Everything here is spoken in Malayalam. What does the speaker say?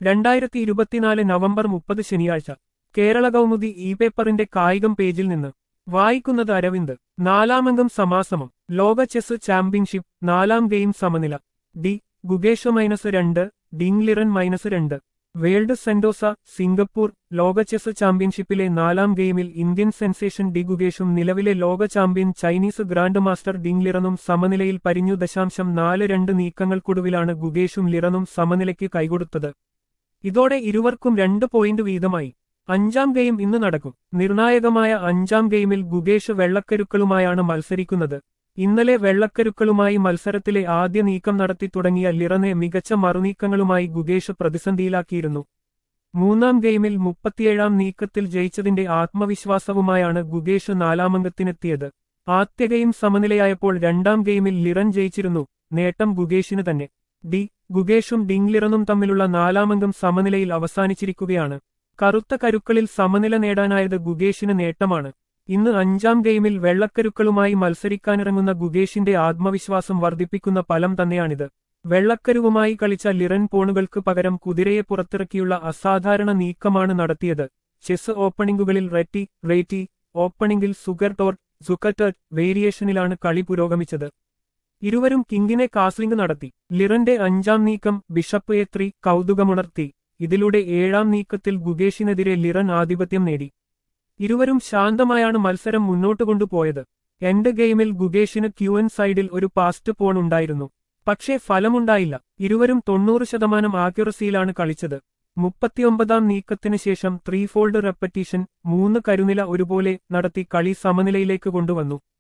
രണ്ടായിരത്തി ഇരുപത്തിനാല് നവംബർ മുപ്പത് ശനിയാഴ്ച കേരള കൗമുദി ഇ പേപ്പറിന്റെ കായികം പേജിൽ നിന്ന് വായിക്കുന്നത് അരവിന്ദ് നാലാമംഗം സമാസമം ലോക ചെസ് ചാമ്പ്യൻഷിപ്പ് നാലാം ഗെയിം സമനില ഡി ഗുഗേഷ് മൈനസ് രണ്ട് ഡിംഗ്ലിറൻ മൈനസ് രണ്ട് വേൾഡ് സെന്റോസ സിംഗപ്പൂർ ലോക ചെസ് ചാമ്പ്യൻഷിപ്പിലെ നാലാം ഗെയിമിൽ ഇന്ത്യൻ സെൻസേഷൻ ഡി ഗുഗേഷും നിലവിലെ ലോക ചാമ്പ്യൻ ചൈനീസ് ഗ്രാൻഡ് മാസ്റ്റർ ഡിംഗ്ലിറനും സമനിലയിൽ പരിഞ്ഞു ദശാംശം നാല് രണ്ട് നീക്കങ്ങൾക്കൊടുവിലാണ് ഗുഗേഷും ലിറനും സമനിലയ്ക്ക് കൈകൊടുത്തത് ഇതോടെ ഇരുവർക്കും രണ്ട് പോയിന്റ് വീതമായി അഞ്ചാം ഗെയിം ഇന്ന് നടക്കും നിർണായകമായ അഞ്ചാം ഗെയിമിൽ ഗുഗേഷ് വെള്ളക്കരുക്കളുമായാണ് മത്സരിക്കുന്നത് ഇന്നലെ വെള്ളക്കരുക്കളുമായി മത്സരത്തിലെ ആദ്യ നീക്കം നടത്തി തുടങ്ങിയ ലിറനെ മികച്ച മറുനീക്കങ്ങളുമായി ഗുഗേഷ് പ്രതിസന്ധിയിലാക്കിയിരുന്നു മൂന്നാം ഗെയിമിൽ മുപ്പത്തിയേഴാം നീക്കത്തിൽ ജയിച്ചതിന്റെ ആത്മവിശ്വാസവുമായാണ് ഗുഗേഷ് നാലാമംഗത്തിനെത്തിയത് ആദ്യ ഗെയിം സമനിലയായപ്പോൾ രണ്ടാം ഗെയിമിൽ ലിറൻ ജയിച്ചിരുന്നു നേട്ടം ഗുഗേഷിന് തന്നെ ഡി ഗുഗേഷും ഡിംഗ്ലിറനും തമ്മിലുള്ള നാലാമംഗം സമനിലയിൽ അവസാനിച്ചിരിക്കുകയാണ് കറുത്ത കരുക്കളിൽ സമനില നേടാനായത് ഗുഗേഷിന് നേട്ടമാണ് ഇന്ന് അഞ്ചാം ഗെയിമിൽ വെള്ളക്കരുക്കളുമായി മത്സരിക്കാനിറങ്ങുന്ന ഗുഗേഷിന്റെ ആത്മവിശ്വാസം വർദ്ധിപ്പിക്കുന്ന ഫലം തന്നെയാണിത് വെള്ളക്കരുവുമായി കളിച്ച ലിറൻ പോണുകൾക്ക് പകരം കുതിരയെ പുറത്തിറക്കിയുള്ള അസാധാരണ നീക്കമാണ് നടത്തിയത് ചെസ് ഓപ്പണിംഗുകളിൽ റെറ്റി റേറ്റി ഓപ്പണിംഗിൽ സുഗർ ടോർ സുക്കറ്റർ വേരിയേഷനിലാണ് കളി പുരോഗമിച്ചത് ഇരുവരും കിങ്ങിനെ കാസ്ലിംഗ് നടത്തി ലിറന്റെ അഞ്ചാം നീക്കം ബിഷപ്പ് എ ത്രീ കൗതുകമുണർത്തി ഇതിലൂടെ ഏഴാം നീക്കത്തിൽ ഗുഗേഷിനെതിരെ ലിറൻ ആധിപത്യം നേടി ഇരുവരും ശാന്തമായാണ് മത്സരം മുന്നോട്ട് കൊണ്ടുപോയത് എൻഡ് ഗെയിമിൽ ഗുഗേഷിന് ക്യൂഎൻ സൈഡിൽ ഒരു പാസ്റ്റ് പോൺ ഉണ്ടായിരുന്നു പക്ഷേ ഫലമുണ്ടായില്ല ഇരുവരും തൊണ്ണൂറ് ശതമാനം ആക്യുറസിയിലാണ് കളിച്ചത് മുപ്പത്തിയൊമ്പതാം നീക്കത്തിന് ശേഷം ത്രീ ഫോൾഡ് റെപ്പറ്റീഷൻ മൂന്ന് കരുനില ഒരുപോലെ നടത്തി കളി സമനിലയിലേക്ക് കൊണ്ടുവന്നു